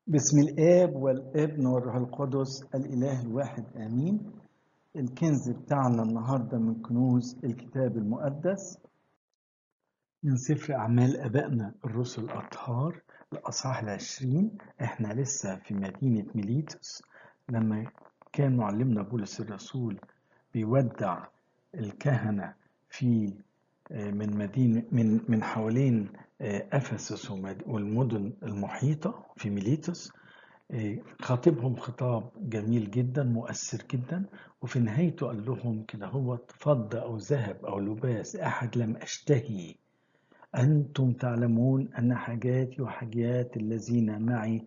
بسم الآب والابن والروح القدس الإله الواحد آمين الكنز بتاعنا النهاردة من كنوز الكتاب المقدس من سفر أعمال أبائنا الرسل الأطهار الأصحاح العشرين إحنا لسه في مدينة ميليتوس لما كان معلمنا بولس الرسول بيودع الكهنة في من مدينة من من حوالين افسس والمدن المحيطه في ميليتوس خاطبهم خطاب جميل جدا مؤثر جدا وفي نهايته قال لهم كده هو فضة او ذهب او لباس احد لم اشتهي انتم تعلمون ان حاجاتي وحاجات الذين معي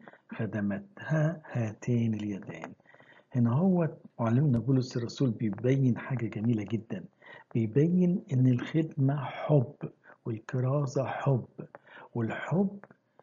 خدمتها هاتين اليدين هنا هو معلمنا بولس الرسول بيبين حاجه جميله جدا بيبين ان الخدمه حب والكرازة حب والحب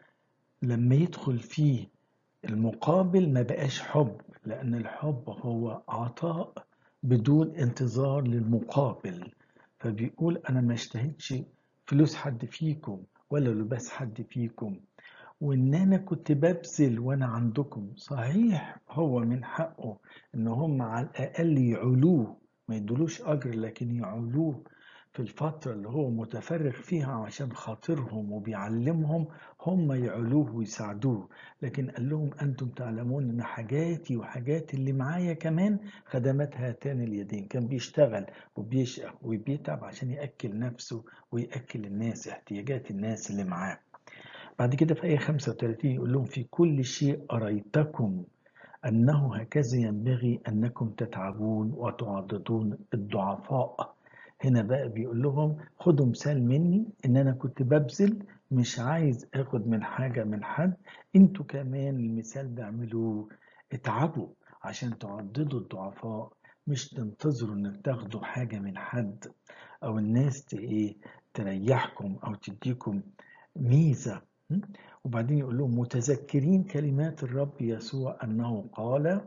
لما يدخل فيه المقابل ما بقاش حب لأن الحب هو عطاء بدون انتظار للمقابل فبيقول أنا ما اشتهيتش فلوس حد فيكم ولا لباس حد فيكم وإن أنا كنت ببذل وأنا عندكم صحيح هو من حقه إن هم على الأقل يعلوه ما يدولوش أجر لكن يعلوه في الفترة اللي هو متفرغ فيها عشان خاطرهم وبيعلمهم هم يعلوه ويساعدوه لكن قال لهم أنتم تعلمون أن حاجاتي وحاجات اللي معايا كمان خدمات هاتان اليدين كان بيشتغل وبيشقى وبيتعب عشان يأكل نفسه ويأكل الناس احتياجات الناس اللي معاه بعد كده في آية 35 يقول لهم في كل شيء أريتكم أنه هكذا ينبغي أنكم تتعبون وتعضدون الضعفاء هنا بقى بيقول لهم خدوا مثال مني ان انا كنت ببذل مش عايز اخد من حاجة من حد انتوا كمان المثال ده اعملوه اتعبوا عشان تعضدوا الضعفاء مش تنتظروا انك تاخدوا حاجة من حد او الناس ايه تريحكم او تديكم ميزة وبعدين يقول لهم متذكرين كلمات الرب يسوع انه قال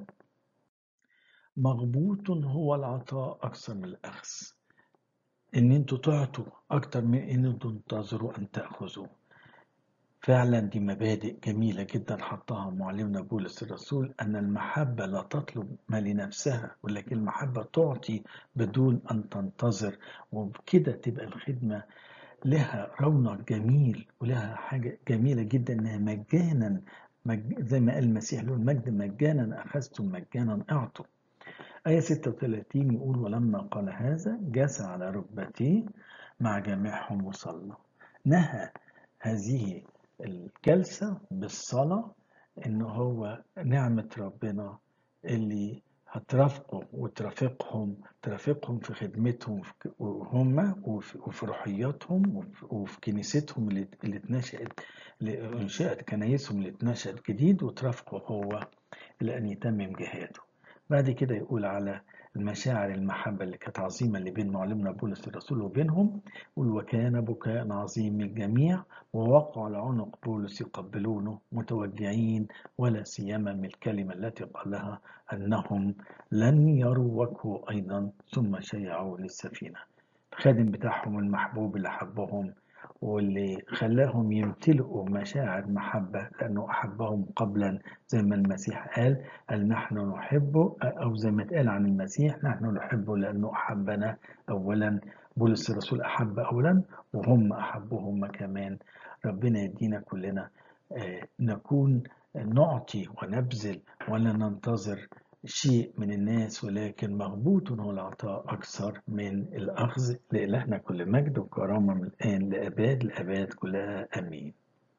مغبوط هو العطاء اكثر من الاخذ ان انتوا تعطوا اكتر من ان انتوا تنتظروا ان تاخذوا فعلا دي مبادئ جميلة جدا حطها معلمنا بولس الرسول أن المحبة لا تطلب ما لنفسها ولكن المحبة تعطي بدون أن تنتظر وبكده تبقى الخدمة لها رونق جميل ولها حاجة جميلة جدا أنها مجانا مج... زي ما قال المسيح له المجد مجانا أخذتم مجانا أعطوا آية 36 يقول ولما قال هذا جاس على ركبتيه مع جميعهم وصلى نهى هذه الجلسة بالصلاة إن هو نعمة ربنا اللي هترافقه وترافقهم ترافقهم في خدمتهم وهم وفي روحياتهم وفي كنيستهم اللي اتنشأت اللي انشأت كنايسهم اللي اتنشأت جديد وترافقه هو لأن يتمم جهاده بعد كده يقول على المشاعر المحبة اللي كانت عظيمة اللي بين معلمنا بولس الرسول وبينهم يقول وكان بكاء عظيم من الجميع ووقعوا على عنق بولس يقبلونه متوجعين ولا سيما من الكلمة التي قالها أنهم لن يروا وجهه أيضا ثم شيعوا للسفينة الخادم بتاعهم المحبوب اللي حبهم واللي خلاهم يمتلئوا مشاعر محبة لأنه أحبهم قبلا زي ما المسيح قال قال نحن نحبه أو زي ما اتقال عن المسيح نحن نحبه لأنه أحبنا أولا بولس الرسول أحب أولا وهم أحبوهم كمان ربنا يدينا كلنا نكون نعطي ونبذل ولا ننتظر شيء من الناس ولكن مغبوط هو العطاء أكثر من الأخذ لإلهنا كل مجد وكرامة من الآن لأباد الأباد كلها أمين